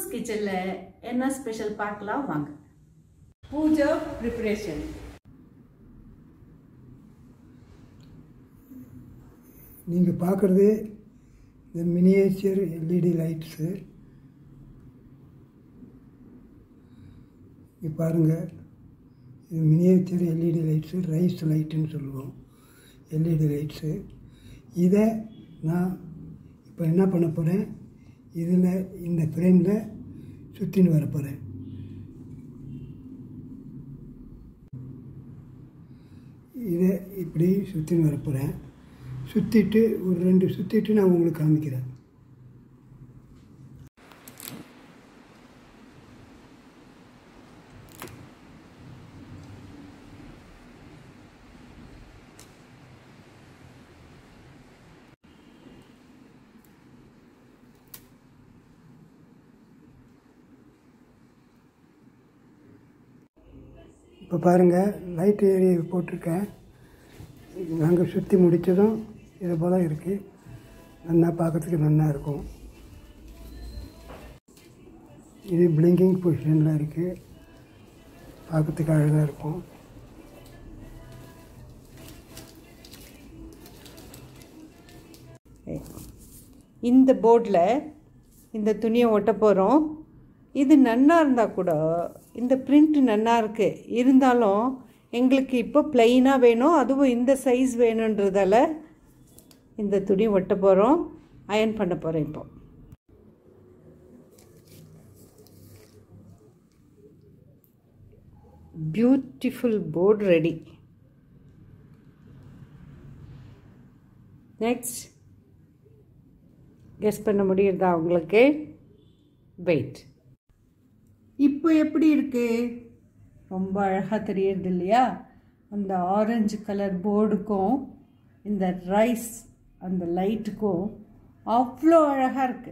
கிச்சனில் என்ன ஸ்பெஷல் பார்க்கலாம் வாங்க பூஜா ப்ரிப்பரேஷன் நீங்கள் பார்க்குறது இந்த மினியேச்சர் எல்இடி லைட்ஸு இது பாருங்கள் இது மினியேச்சர் எல்இடி லைட்ஸு ரைஸ் லைட்டுன்னு சொல்லுவோம் எல்இடி லைட்ஸு இதை நான் இப்போ என்ன பண்ண போகிறேன் இதில் இந்த ஃப்ரேமில் சுற்றின்னு வர போகிறேன் இதை இப்படி சுற்றின்னு வர போகிறேன் சுற்றிட்டு ஒரு ரெண்டு சுற்றிட்டு நான் உங்களுக்கு காமிக்கிறேன் இப்போ பாருங்கள் லைட் ஏரியா போட்டிருக்கேன் நாங்கள் சுற்றி முடித்ததும் இது போல் இருக்குது நல்லா பார்க்கறதுக்கு நல்லா இருக்கும் இது பிளிங்கிங் பொசிஷனில் இருக்குது பார்க்கறதுக்கு அழகாக இருக்கும் இந்த போர்டில் இந்த துணியை ஒட்ட போகிறோம் இது நன்னா இருந்தால் கூட இந்த பிரிண்ட் நன்னா இருக்கு இருந்தாலும் எங்களுக்கு இப்போ பிளெயினாக வேணும் அதுவும் இந்த சைஸ் வேணுன்றதால இந்த துணி ஒட்ட போகிறோம் அயன் பண்ண போகிறேன் இப்போ beautiful board ready next guess பண்ண முடியுறதா உங்களுக்கு வெயிட் இப்போ எப்படி இருக்கு ரொம்ப அழகாக தெரியுது இல்லையா அந்த ஆரஞ்சு கலர் போர்டுக்கும் இந்த ரைஸ் அந்த லைட்டுக்கும் அவ்வளோ அழகாக இருக்குது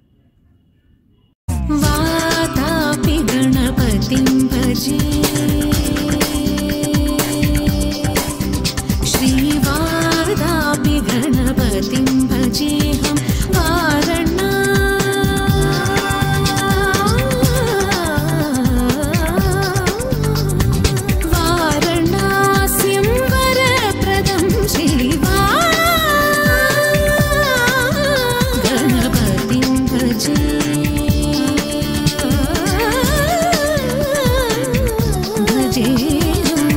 वातापि गणपतिं भजे